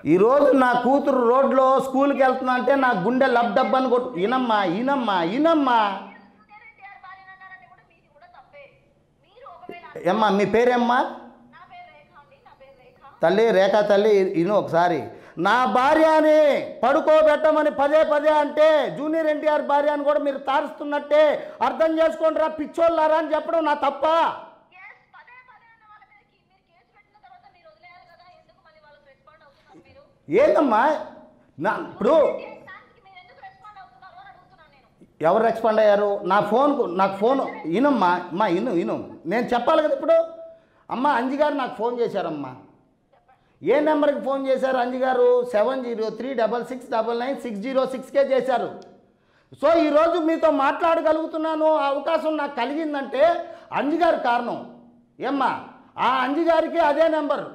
ఈరోజు నా కూతురు రోడ్లో స్కూల్కి వెళ్తున్నా అంటే నా గుండె లబ్ డబ్ అని కొట్టు ఇనమ్మా ఇనమ్మా ఇనమ్మా జూనియర్ ఎన్టీఆర్ భార్య అన్నారంటే కూడా మీది కూడా తప్పే మీరు ఒకవేళ ఏమ్మా మీ పేరేమ్మా నా పేరు రేఖ అండి నా పేరు రేఖ తల్లి రేఖా తల్లి ఇను ఒకసారి నా భార్యని పడుకోబెట్టమని పదే పదే అంటే జూనియర్ ఎన్టీఆర్ భార్య అని కూడా మీరు తారుస్తున్నట్టే అర్థం చేసుకోండి రా పిచ్చోళ్ళారా అని చెప్పడం నా తప్ప ఎస్ పదే పదే అన్న వాళ్ళ మీద కి- మీరు కేసు పెట్టిన తర్వాత మీరు వదిలేయాలి కదా ఎందుకు మళ్ళీ వాళ్ళకి రెస్పాండ్ అవుతున్నారు మీరు ఏందమ్మా నా ఇప్పుడు ఏ దానికి మీరు ఎందుకు రెస్పాండ్ అవుతున్నారు అని అడుగుతున్నాను నేను ఎవరు రెస్పాండ్ అయ్యారు నా ఫోన్కు నాకు ఫోన్ ఇనమ్మా అమ్మా ఇను ఇను నేను చెప్పాలి కదా ఇప్పుడు అమ్మ అంజి గారు నాకు ఫోన్ చేశారమ్మా ఏ నెంబర్కి ఫోన్ చేశారు Anji garu seven zero three double six double nine six zero సిక్స్కే చేశారు సో ఈరోజు మీతో మాట్లాడగలుగుతున్నాను ఆ అవకాశం నాకు కలిగిందంటే అంజి గారి కారణం ఏమ్మా ఆ అంజి గారికి అదే నెంబర్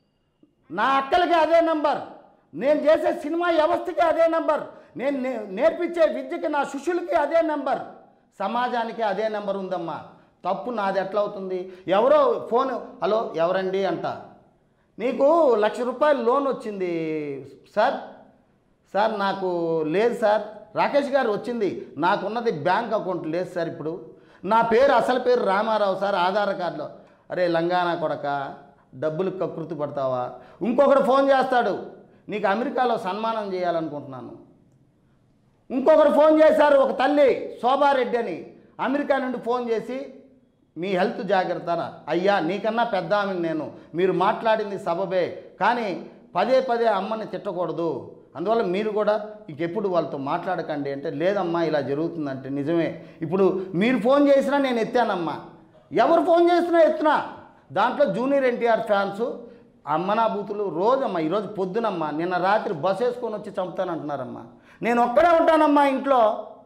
నా అక్కలకి అదే నంబర్ నేను చేసే సినిమా వ్యవస్థకి అదే నంబర్ నేను నే- నేర్పించే విద్యకి నా శిష్యులకి అదే నెంబర్ సమాజానికి అదే నెంబర్ ఉందమ్మా తప్పు నాది ఎట్లా అవుతుంది ఎవరో ఫోన్ హలో ఎవరండి అంట నీకు లక్ష రూపాయలు లోన్ వచ్చింది సార్ సార్ నాకు లేదు సార్ రాకేష్ గారు వచ్చింది నాకున్నది బ్యాంక్ అకౌంట్ లేదు సార్ ఇప్పుడు నా పేరు అసలు పేరు రామారావు సార్ ఆధార్ కార్డులో అరే లంగానా కొడక డబ్బులు కకృతి పడతావా ఇంకొకడు ఫోన్ చేస్తాడు నీకు అమెరికాలో సన్మానం చేయాలనుకుంటున్నాను ఇంకొకరు ఫోన్ చేశారు ఒక తల్లి శోభారెడ్డి అని అమెరికా నుండి ఫోన్ చేసి మీ హెల్త్ జాగ్రత్త అయ్యా నీకన్నా పెద్ద ఆమెను నేను మీరు మాట్లాడింది సబబే కానీ పదే పదే అమ్మని తిట్టకూడదు అందువల్ల మీరు కూడా ఇంకెప్పుడు వాళ్ళతో మాట్లాడకండి అంటే లేదమ్మా ఇలా జరుగుతుందంటే నిజమే ఇప్పుడు మీరు ఫోన్ చేసినా నేను ఎత్తానమ్మా ఎవరు ఫోన్ చేసినా ఎత్తునా దాంట్లో జూనియర్ ఎన్టీఆర్ ఫ్యాన్స్ అమ్మనా బూతులు రోజమ్మా ఈరోజు పొద్దునమ్మా నిన్న రాత్రి బస్ వేసుకొని వచ్చి చంపుతానంటున్నారమ్మా నేను ఒక్కడే ఉంటానమ్మా ఇంట్లో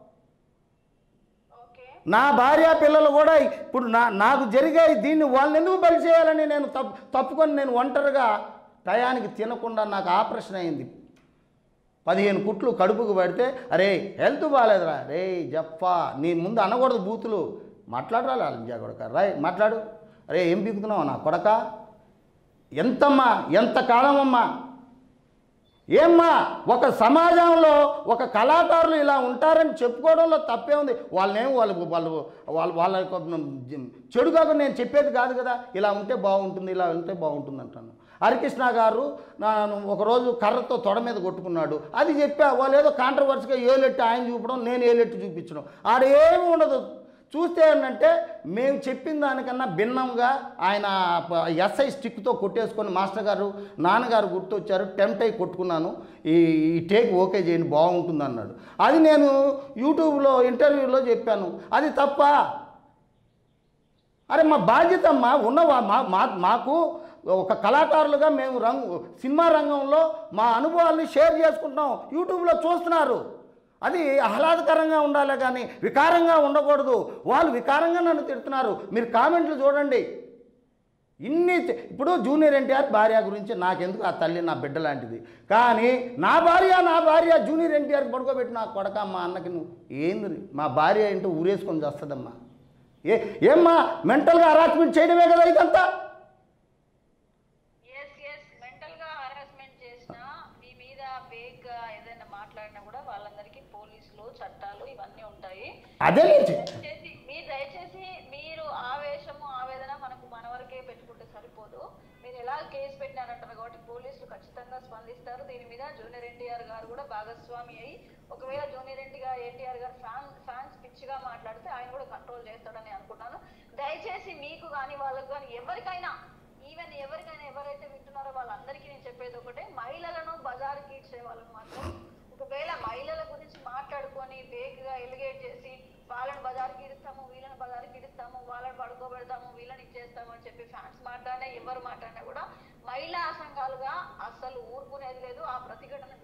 ఓకే నా భార్య పిల్లలు కూడా ఇప్పుడు నా నాకు జరిగే దీన్ని వాళ్ళని ఎందుకు బలి చేయాలని నేను తప్పు తప్పుకొని నేను ఒంటరిగా టయానికి తినకుండా నాకు ఆపరేషన్ అయింది పదిహేను కుట్లు కడుపుకు పడితే అరే హెల్త్ బాగాలేదురా రే జప్పా నీ ముందు అనకూడదు బూతులు మాట్లాడరా లాలింజా కొడక రాయ్ మాట్లాడు అరే ఏం పీకుతున్నావు నా కొడక ఎంతమ్మా ఎంత కాలమమ్మా ఏమ్మా ఒక సమాజంలో ఒక కళాకారులు ఇలా ఉంటారని చెప్పుకోవడంలో తప్పే ఉంది వాళ్ళనేం వాళ్ళు వాళ్ళు వాళ్ళ వాళ్ళ యొక్క చెడు కాక నేను చెప్పేది కాదు కదా ఇలా ఉంటే బాగుంటుంది ఇలా ఉంటే బాగుంటుంది అంటాను హరికృష్ణ గారు నా- ఒకరోజు కర్రతో తొడ మీద కొట్టుకున్నాడు అది చెప్పా వాళ్ళు ఏదో కాంట్రవర్సీగా ఏలెట్టి ఆయన చూపడం నేను ఏలెట్టి చూపించడం ఆడేమి ఉండదు చూస్తే ఏంటంటే మేము చెప్పిన దానికన్నా భిన్నంగా ఆయన ప- ఎస్ఐ స్టిక్తో కొట్టేసుకొని మాస్టర్ గారు నాన్నగారు గుర్తొచ్చారు టెంప్ట్ అయి కొట్టుకున్నాను ఈ ఈ టేక్ ఓకే చేయండి బాగుంటుంది అన్నాడు అది నేను యూట్యూబ్లో ఇంటర్వ్యూలో చెప్పాను అది తప్ప అరే మా బాధ్యత అమ్మా ఉన్నవా మా మా- మాకు ఒక కళాకారులుగా మేము రంగు సినిమా రంగంలో మా అనుభవాల్ని షేర్ చేసుకుంటున్నాం యూట్యూబ్లో చూస్తున్నారు అది ఆహ్లాదకరంగా ఉండాలి కానీ వికారంగా ఉండకూడదు వాళ్ళు వికారంగా నన్ను తిడుతున్నారు మీరు కామెంట్లు చూడండి ఇన్ని చే- ఇప్పుడు జూనియర్ ఎన్టీఆర్ భార్య గురించి నాకెందుకు ఆ తల్లి నా బిడ్డ లాంటిది కానీ నా భార్య నా భార్య జూనియర్ ఎన్టీఆర్ పడుకోబెట్టి నా కొడక మా అన్నకి నువ్వు ఏంది మా భార్య ఏంటో ఊరేసుకొని చేస్తుందమ్మా ఏ ఏమ్మా మెంటల్గా హరాస్మెంట్ చేయడమే కదా ఇదంతా ఎస్ ఎస్ మెంటల్ గా హరాస్మెంట్ చేసినా మీ మీద ఫేక్ గా ఏదైనా మాట్లాడినా కూడా వాళ్ళందరికీ పోలీసులు చట్టాలు ఇవన్నీ ఉంటాయి అదే నేను చె- దయచేసి మీరు దయచేసి మీరు ఆవేశము ఆవేదన మనకు మన వరకే పెట్టుకుంటే సరిపోదు మీరు ఎలా కేసు పెట్టినారంటారు కాబట్టి పోలీసులు ఖచ్చితంగా స్పందిస్తారు దీని మీద జూనియర్ ఎన్టీఆర్ గారు కూడా భాగస్వామి అయ్యి ఒకవేళ జూనియర్ ఎన్టీఆర్ ఎన్టీఆర్ గారు ఫ్యాన్ ఫ్యాన్స్ పిచ్చిగా మాట్లాడితే ఆయన కూడా కంట్రోల్ చేస్తాడని అనుకుంటాను దయచేసి మీకు కానీ వాళ్ళకు కానీ ఎవరికైనా ఈవెన్ ఎవరికైనా ఎవరైతే వింటున్నారో వాళ్ళందరికీ నేను చెప్పేది ఒకటే మహిళలను బజార్కి ఇచ్చే వాళ్ళని మాత్రం ఒకవేళ మహిళల గురించి మాట్లాడుకొని fake గా ఎలిగేట్ చేసి వాళ్ళని బజార్కి ఇడుస్తాము వీళ్ళని బజార్కి ఇడుస్తాము వాళ్ళని పడుకోబెడతాము వీళ్ళని ఇచ్చేస్తాము అని చెప్పి ఫ్యాన్స్ మాట్లాడినా ఎవరు మాట్లాడినా కూడా మహిళా సంఘాలుగా అస్సలు ఊరుకునేది లేదు ఆ ప్రతిఘటన